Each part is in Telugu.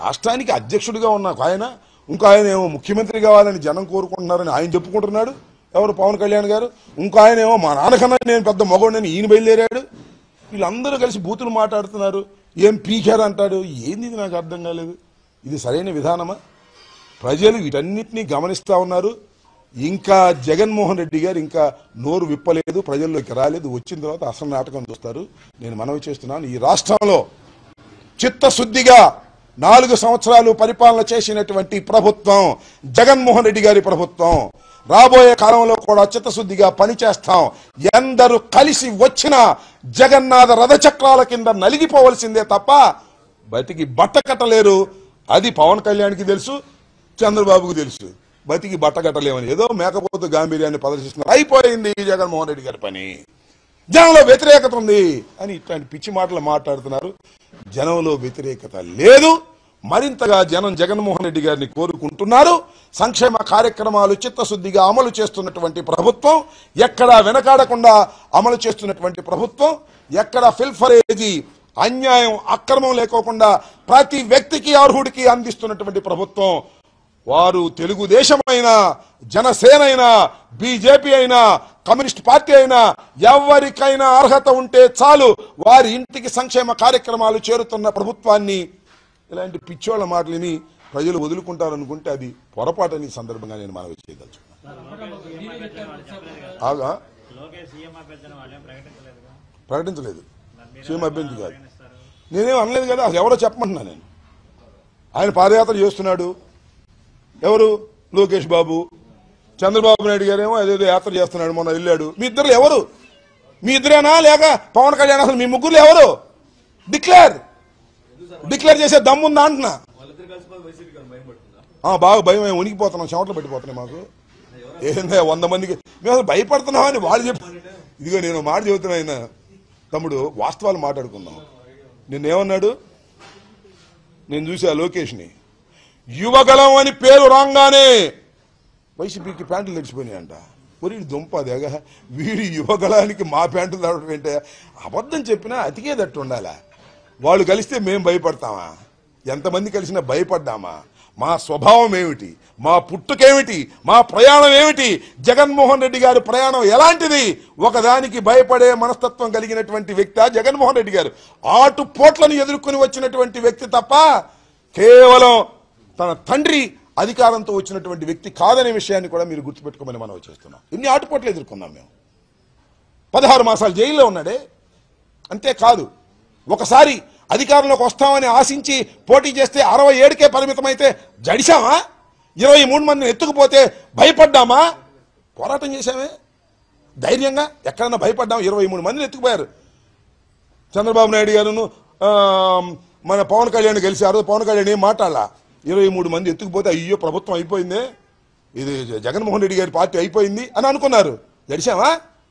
రాష్ట్రానికి అధ్యక్షుడిగా ఉన్న ఒక ఆయన ఇంకో ఆయన ఏమో ముఖ్యమంత్రి కావాలని జనం కోరుకుంటున్నారని ఆయన చెప్పుకుంటున్నాడు ఎవరు పవన్ కళ్యాణ్ గారు ఇంకో ఆయన ఏమో మా నాన్నకన్నా నేను పెద్ద మగోడని ఈయన బయలుదేరాడు వీళ్ళందరూ కలిసి బూతులు మాట్లాడుతున్నారు ఏం పీకారు అంటాడు ఏంది ఇది నాకు అర్థం కాలేదు ఇది సరైన విధానమా ప్రజలు వీటన్నిటినీ గమనిస్తా ఉన్నారు ఇంకా జగన్మోహన్ రెడ్డి గారు ఇంకా నోరు విప్పలేదు ప్రజల్లోకి రాలేదు వచ్చిన తర్వాత అసలు నాటకం చూస్తారు నేను మనవి చేస్తున్నాను ఈ రాష్ట్రంలో చిత్తశుద్ధిగా నాలుగు సంవత్సరాలు పరిపాలన చేసినటువంటి ప్రభుత్వం జగన్మోహన్ రెడ్డి గారి ప్రభుత్వం రాబోయే కాలంలో కూడా చిత్తశుద్ధిగా పనిచేస్తాం ఎందరు కలిసి వచ్చినా జగన్నాథ రథచక్రాల కింద నలిగిపోవలసిందే తప్ప బతికి బట్ట కట్టలేరు అది పవన్ కళ్యాణ్కి తెలుసు చంద్రబాబుకు తెలుసు బతికి బట్ట కట్టలేమని ఏదో మేకపోతు గాంభీర్యాన్ని ప్రదర్శిస్తున్నారు అయిపోయింది జగన్మోహన్ రెడ్డి గారి పని జనంలో వ్యతిరేకత ఉంది అని ఇట్లాంటి పిచ్చి మాటలు మాట్లాడుతున్నారు జనంలో వ్యతిరేకత లేదు మరింతగా జనం జగన్మోహన్ రెడ్డి గారిని కోరుకుంటున్నారు సంక్షేమ కార్యక్రమాలు చిత్తశుద్ధిగా అమలు చేస్తున్నటువంటి ప్రభుత్వం ఎక్కడా వెనకాడకుండా అమలు చేస్తున్నటువంటి ప్రభుత్వం ఎక్కడ ఫిల్ఫరేజీ అన్యాయం అక్రమం లేకోకుండా ప్రతి వ్యక్తికి అర్హుడికి అందిస్తున్నటువంటి ప్రభుత్వం వారు తెలుగుదేశమైనా జనసేన అయినా బీజేపీ అయినా కమ్యూనిస్ట్ పార్టీ అయినా ఎవరికైనా అర్హత ఉంటే చాలు వారి ఇంటికి సంక్షేమ కార్యక్రమాలు చేరుతున్న ప్రభుత్వాన్ని ఇలాంటి పిచ్చోళ్ళ మాటలని ప్రజలు వదులుకుంటారనుకుంటే అది పొరపాటని ఈ సందర్భంగా నేను మనవి చేయదలుచుకున్నాను ఆగా లోకేష్ సీఎం అభ్యర్థిని వాళ్ళేం ప్రకటించలేదుగా ప్రకటించలేదు మరి మీరు సీఎం అభ్యర్థి కాదు ప్రకటిస్తారు నేనేం అనలేదు కదా అసలు ఎవరో చెప్పమంటున్నా నేను ఆయన పాదయాత్ర చేస్తున్నాడు ఎవరు లోకేష్ బాబు చంద్రబాబు నాయుడు గారేమో అదేదో యాత్ర చేస్తున్నాడు మొన్న వెళ్ళాడు మీ ఇద్దరు ఎవరు మీ ఇద్దరేనా లేక పవన్ కళ్యాణ్ అసలు మీ ముగ్గురు ఎవరు డిక్లేర్ డిక్లేర్ చేసే దమ్ముందా అంటున్నా ఆ, బాగా భయం ఏం ఉనికిపోతున్నాం చెమటలు పెట్టిపోతున్నాయి మాకు ఏందే వంద మందికి మేము అసలు భయపడుతున్నామని వాళ్ళు చెప్పి ఇదిగో నేను ఒక మాట చెబుతున్నా ఆయన తమ్ముడు వాస్తవాలు మాట్లాడుకుందాం నిన్నేమన్నాడు నేను చూసా లోకేష్ని యువగలం అని పేరు రాగానే వైసీపీకి ప్యాంటులు తెచ్చిపోయినాయంట ఒరి దుంప అదేగా వీడి యువగలానికి మా ప్యాంటులు తడవడం ఏంటే అబద్ధం చెప్పినా అతికేదట్టు ఉండాలా వాళ్ళు కలిస్తే మేము భయపడతామా ఎంతమంది కలిసినా భయపడ్డామా మా స్వభావం ఏమిటి మా పుట్టుకేమిటి మా ప్రయాణం ఏమిటి జగన్మోహన్ రెడ్డి గారి ప్రయాణం ఎలాంటిది ఒకదానికి భయపడే మనస్తత్వం కలిగినటువంటి వ్యక్తి జగన్మోహన్ రెడ్డి గారు ఆటు పోట్లను ఎదుర్కొని వచ్చినటువంటి వ్యక్తి తప్ప కేవలం తన తండ్రి అధికారంతో వచ్చినటువంటి వ్యక్తి కాదనే విషయాన్ని కూడా మీరు గుర్తుపెట్టుకోమని మనం చేస్తున్నాం ఇన్ని ఆటుపోట్లు ఎదుర్కొన్నాం మేము పదహారు మాసాలు జైల్లో ఉన్నాడే అంతేకాదు ఒకసారి అధికారంలోకి వస్తామని ఆశించి పోటీ చేస్తే అరవై ఏడుకే పరిమితమైతే జడిశామా ఇరవై మూడు మందిని ఎత్తుకుపోతే భయపడ్డామా పోరాటం చేశామే ధైర్యంగా ఎక్కడన్నా భయపడ్డాం ఇరవై మూడు మందిని ఎత్తుకుపోయారు చంద్రబాబు నాయుడు గారును ఆ, మన పవన్ కళ్యాణ్ గెలిచారు పవన్ కళ్యాణ్ ఏం మాట్లాడాల ఇరవై మూడు మంది ఎత్తుకుపోతే అయ్యో ప్రభుత్వం అయిపోయిందే ఇది జగన్మోహన్ రెడ్డి గారి పార్టీ అయిపోయింది అని అనుకున్నారు గడిచామా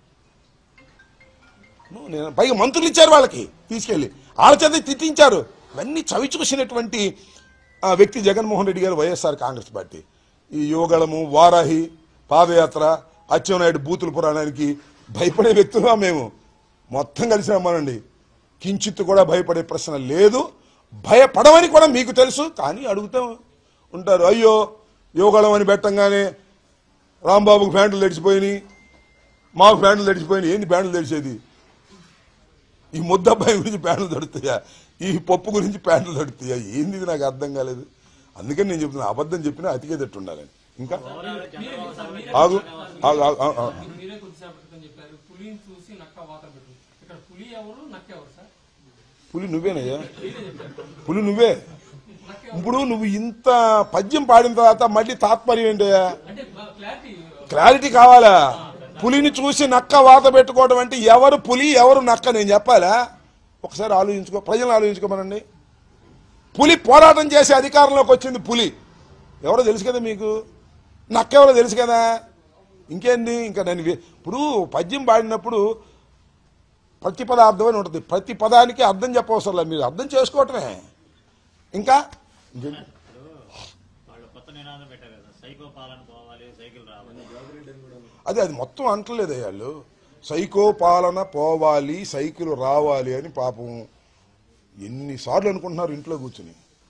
ను- నేను పైగా మంత్రులు ఇచ్చారు వాళ్ళకి తీసుకెళ్లి వాళ్ళ చేత తిట్టించారు ఇవన్నీ చవి చూసినటువంటి ఆ వ్యక్తి జగన్మోహన్ రెడ్డి గారు వైఎస్ఆర్ కాంగ్రెస్ పార్టీ ఈ యోగళము వారాహి పాదయాత్ర అచ్చెన్నాయుడు బూతుల పురాణానికి భయపడే వ్యక్తులుగా మేము మొత్తం కలిసి రమ్మనండి కించిత్ కూడా భయపడే ప్రశ్న లేదు భయపడమని కూడా మీకు తెలుసు కానీ అడుగుతూ ఉంటారు అయ్యో యోగళం అని పెట్టంగానే రాంబాబుకు ప్యాంట్లు తెడిచిపోయినాయి మాకు ప్యాంట్లు తెడిచిపోయినాయి ఏంది ప్యాంట్లు తెడిచేది ఈ ముద్దబ్బాయి గురించి ప్యాంట్లు తడుతాయా ఈ పప్పు గురించి ప్యాంట్లు తడుతాయా ఏంది ఇది నాకు అర్థం కాలేదు అందుకని నేను చెప్తున్నా అబద్ధం చెప్పినా అతికేదట్టు ఉండాలని ఇంకా ఆగు ఆగు ఆగు, ఆగు, ఆగు. మీరు మీరే కొద్దిసేపు క్రితం చెప్పారు పులిని చూసి నక్క వాత పెట్టు ఇక్కడ పులి ఎవరు నక్క ఎవరు సార్ పులి నువ్వేనయ్యా పులి నువ్వే ఇప్పుడు నువ్వు ఇంత పద్యం పాడిన తర్వాత మళ్ళీ తాత్పర్యం ఏంటయ్యా అంటే క్లారిటీ క్లారిటీ కావాలా పులిని చూసి నక్క వాత పెట్టుకోవడం అంటే ఎవరు పులి ఎవరు నక్క నేను చెప్పాలా ఒకసారి ఆలోచించుకో ప్రజలను ఆలోచించుకోమనండి పులి పోరాటం చేసి అధికారంలోకి వచ్చింది పులి ఎవరో తెలుసు కదా మీకు నక్క ఎవరో తెలుసు కదా ఇంకేంది ఇంకా నేను వి- ఇప్పుడు పద్యం పాడినప్పుడు ప్రతి పదార్థం అని ఉంటుంది ప్రతి పదానికి అర్థం చెప్పవసరం లేదు మీరు అర్థం చేసుకోవటమే ఇంకా ఇంకేంటి? వాళ్ళు కొత్త నినాదం పెట్టారు కదా సైకో పాలన పోవాలి సైకిల్ రావాలి అదే అది మొత్తం అంటలేదు వాళ్ళు సైకో పాలన పోవాలి సైకిల్ రావాలి అని పాపం ఎన్నిసార్లు అనుకుంటున్నారు ఇంట్లో కూర్చుని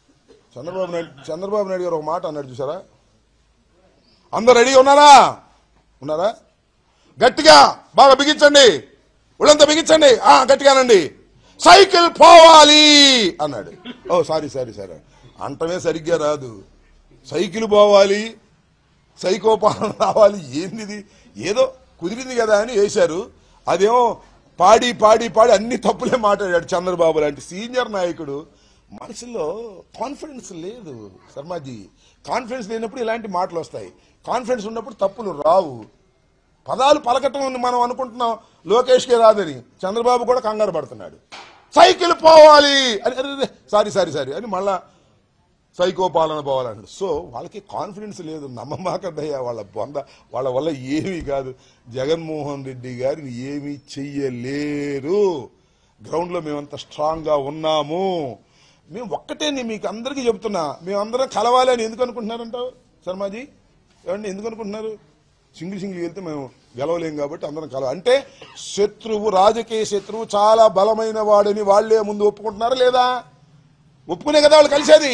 చంద్రబాబు నాయుడు చంద్రబాబు నాయుడు గారు ఒక మాట అన్నాడు చూసారా అందరు రెడీ ఉన్నారా ఉన్నారా గట్టిగా బాగా బిగించండి ఒళ్ళంతా బిగించండి ఆ గట్టిగానండి సైకిల్ పోవాలి అన్నాడు ఓ సారీ సారీ సారీ అంటమే సరిగ్గా రాదు సైకిల్ పోవాలి సైకో పాలన రావాలి ఏంది ఇది? ఏదో కుదిరింది కదా అని వేశారు అదేమో పాడి పాడి పాడి అన్ని తప్పులే మాట్లాడాడు చంద్రబాబు లాంటి సీనియర్ నాయకుడు మనుషుల్లో కాన్ఫిడెన్స్ లేదు శర్మాజీ కాన్ఫిడెన్స్ లేనప్పుడు ఇలాంటి మాటలు వస్తాయి కాన్ఫిడెన్స్ ఉన్నప్పుడు తప్పులు రావు పదాలు పలకటం అని మనం అనుకుంటున్నాం లోకేష్కే రాదని చంద్రబాబు కూడా కంగారు పడుతున్నాడు సైకిల్ పోవాలి అని అరే, అరే, సారీ సారీ సారీ అని మళ్ళా సైకో పాలన పోవాలన్నాడు సో వాళ్ళకి కాన్ఫిడెన్స్ లేదు నమ్మమాకద్దయ్యా వాళ్ళ బొంద వాళ్ళ వల్ల ఏమీ కాదు జగన్మోహన్ రెడ్డి గారిని ఏమీ చెయ్యలేరు గ్రౌండ్లో మేమంత స్ట్రాంగ్గా ఉన్నాము మేము ఒక్కటే నేను మీకు అందరికీ చెప్తున్నా మేమందరం కలవాలి అని ఎందుకు అనుకుంటున్నారంటావు శర్మాజీ ఏమండి ఎందుకు అనుకుంటున్నారు సింగిల్ సింగిల్ వెళ్తే మేము గెలవలేం కాబట్టి అందరం కలవాలి అంటే శత్రువు రాజకీయ శత్రువు చాలా బలమైన వాడని వాళ్ళే ముందు ఒప్పుకుంటున్నారా లేదా ఒప్పుకునే కదా వాళ్ళు కలిసేది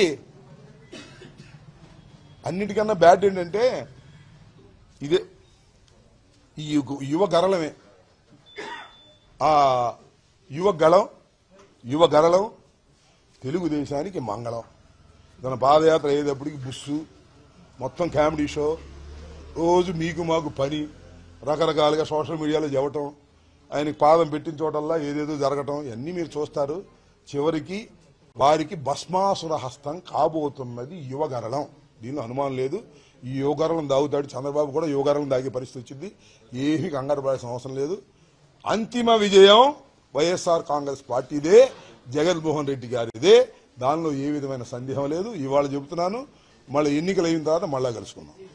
అన్నిటికన్నా బ్యాడ్ ఏంటంటే ఇదే ఈ యుగ- యువ గరళమే ఆ యువ గళం యువ గరళం తెలుగుదేశానికి మంగళం తన పాదయాత్ర అయ్యేటప్పటికి బుస్సు మొత్తం కామెడీ షో రోజు మీకు మాకు పని రకరకాలుగా సోషల్ మీడియాలో చెప్పటం ఆయనకి పాదం పెట్టిన చోటల్లా ఏదేదో జరగటం ఇవన్నీ మీరు చూస్తారు చివరికి వారికి భస్మాసుర హస్తం కాబోతున్నది యువగరళం దీనిలో అనుమానం లేదు ఈ యువగరళం దాగుతాడు చంద్రబాబు కూడా యువగరళం దాగే పరిస్థితి వచ్చింది ఏమీ కంగారు పడాల్సిన అవసరం లేదు అంతిమ విజయం వైఎస్ఆర్ కాంగ్రెస్ పార్టీదే జగన్మోహన్ రెడ్డి గారిదే దానిలో ఏ విధమైన సందేహం లేదు ఇవాళ చెబుతున్నాను మళ్ళీ ఎన్నికలు అయిన తర్వాత మళ్ళా కలుసుకుందాం